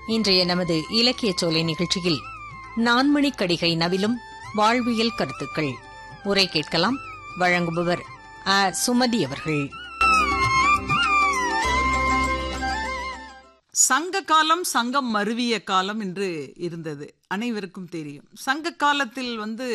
இன்றைய நமது இலக்கிய சோலை நிகழ்ச்சியில் நான்மணி கடிகை நவிலும் வாழ்வியல் கருத்துக்கள் உரை கேட்கலாம் வழங்குபவர் அ சுமதி அவர்கள் சங்க காலம் சங்கம் மருவிய காலம் என்று இருந்தது அனைவருக்கும் தெரியும் சங்க காலத்தில் வந்து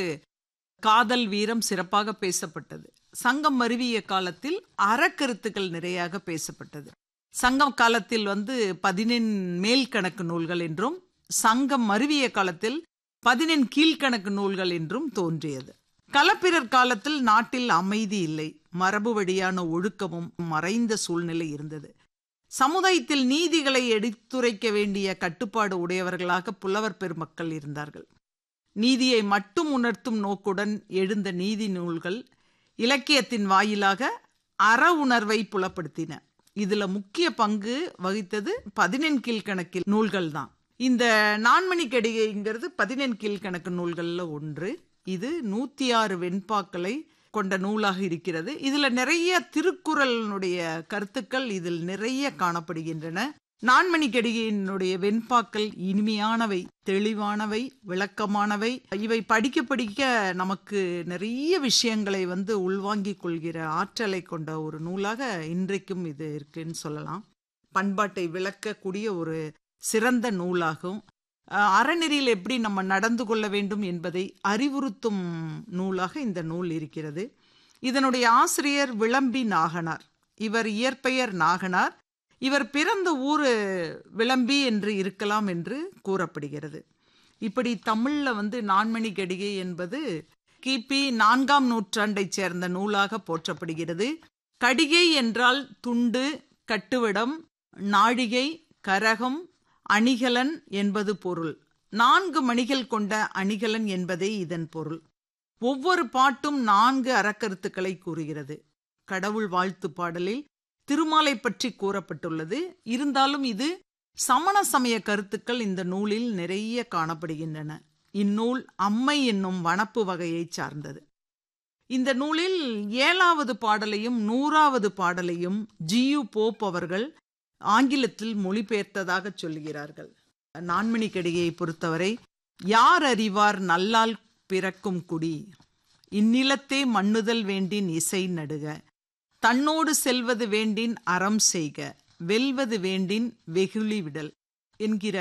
காதல் வீரம் சிறப்பாக பேசப்பட்டது சங்கம் மருவிய காலத்தில் அறக்கருத்துக்கள் நிறையாக பேசப்பட்டது சங்கம் காலத்தில் வந்து பதினெண் மேல் கணக்கு நூல்கள் என்றும் சங்கம் மருவிய காலத்தில் பதினெண் கீழ்கணக்கு நூல்கள் என்றும் தோன்றியது களப்பிரர் காலத்தில் நாட்டில் அமைதி இல்லை மரபு வழியான ஒழுக்கமும் மறைந்த சூழ்நிலை இருந்தது சமுதாயத்தில் நீதிகளை எடுத்துரைக்க வேண்டிய கட்டுப்பாடு உடையவர்களாக புலவர் பெருமக்கள் இருந்தார்கள் நீதியை மட்டும் உணர்த்தும் நோக்குடன் எழுந்த நீதி நூல்கள் இலக்கியத்தின் வாயிலாக அற உணர்வை புலப்படுத்தின இதுல முக்கிய பங்கு வகித்தது பதினெண் கீழ்கணக்கில் நூல்கள் தான் இந்த நான்மணி கடிகைங்கிறது பதினெண் கீழ்கணக்கு நூல்கள்ல ஒன்று இது நூத்தி ஆறு வெண்பாக்களை கொண்ட நூலாக இருக்கிறது இதுல நிறைய திருக்குறளினுடைய கருத்துக்கள் இதில் நிறைய காணப்படுகின்றன நான்மணி கடிகையினுடைய வெண்பாக்கள் இனிமையானவை தெளிவானவை விளக்கமானவை இவை படிக்க படிக்க நமக்கு நிறைய விஷயங்களை வந்து உள்வாங்கிக் கொள்கிற ஆற்றலை கொண்ட ஒரு நூலாக இன்றைக்கும் இது இருக்குன்னு சொல்லலாம் பண்பாட்டை விளக்கக்கூடிய ஒரு சிறந்த நூலாகும் அஹ் அறநெறியில் எப்படி நம்ம நடந்து கொள்ள வேண்டும் என்பதை அறிவுறுத்தும் நூலாக இந்த நூல் இருக்கிறது இதனுடைய ஆசிரியர் விளம்பி நாகனார் இவர் இயற்பெயர் நாகனார் இவர் பிறந்த ஊர் விளம்பி என்று இருக்கலாம் என்று கூறப்படுகிறது இப்படி தமிழ்ல வந்து நான்மணி கடிகை என்பது கிபி நான்காம் நூற்றாண்டைச் சேர்ந்த நூலாக போற்றப்படுகிறது கடிகை என்றால் துண்டு கட்டுவிடம் நாழிகை கரகம் அணிகலன் என்பது பொருள் நான்கு மணிகள் கொண்ட அணிகலன் என்பதே இதன் பொருள் ஒவ்வொரு பாட்டும் நான்கு அறக்கருத்துக்களை கூறுகிறது கடவுள் வாழ்த்து பாடலில் திருமாலை பற்றி கூறப்பட்டுள்ளது இருந்தாலும் இது சமண சமய கருத்துக்கள் இந்த நூலில் நிறைய காணப்படுகின்றன இந்நூல் அம்மை என்னும் வனப்பு வகையைச் சார்ந்தது இந்த நூலில் ஏழாவது பாடலையும் நூறாவது பாடலையும் ஜியு போப் அவர்கள் ஆங்கிலத்தில் மொழிபெயர்த்ததாக சொல்லுகிறார்கள் நான்மணி கடிகையை பொறுத்தவரை யார் அறிவார் நல்லால் பிறக்கும் குடி இந்நிலத்தே மண்ணுதல் வேண்டின் இசை நடுக தன்னோடு செல்வது வேண்டின் அறம் செய்க வெல்வது வேண்டின் வெகுளி விடல் என்கிற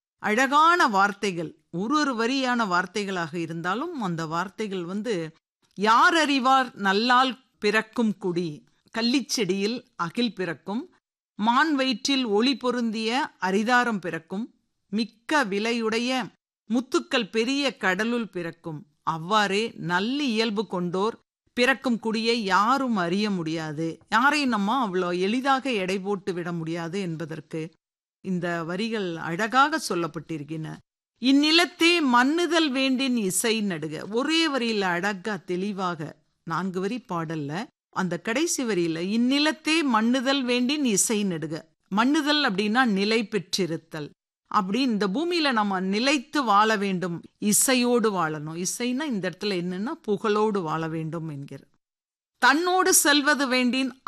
அழகான வார்த்தைகள் ஒரு ஒரு வரியான வார்த்தைகளாக இருந்தாலும் அந்த வார்த்தைகள் வந்து யார் அறிவார் நல்லால் பிறக்கும் குடி கள்ளிச்செடியில் அகில் பிறக்கும் மான் வயிற்றில் ஒளி பொருந்திய அரிதாரம் பிறக்கும் மிக்க விலையுடைய முத்துக்கள் பெரிய கடலுள் பிறக்கும் அவ்வாறே நல்ல இயல்பு கொண்டோர் பிறக்கும் குடியை யாரும் அறிய முடியாது யாரையும் நம்ம அவ்வளோ எளிதாக எடை போட்டு விட முடியாது என்பதற்கு இந்த வரிகள் அழகாக சொல்லப்பட்டிருக்கின்றன இந்நிலத்தே மண்ணுதல் வேண்டின் இசை நடுக ஒரே வரியில அழகா தெளிவாக நான்கு வரி பாடல்ல அந்த கடைசி வரியில இந்நிலத்தே மண்ணுதல் வேண்டின் இசை நடுக மண்ணுதல் அப்படின்னா நிலை பெற்றிருத்தல் அப்படி இந்த பூமியில நம்ம நிலைத்து வாழ வேண்டும் இசையோடு வாழணும் இசைனா இந்த இடத்துல என்னன்னா புகழோடு வாழ வேண்டும் என்கிற தன்னோடு செல்வது வேண்டின்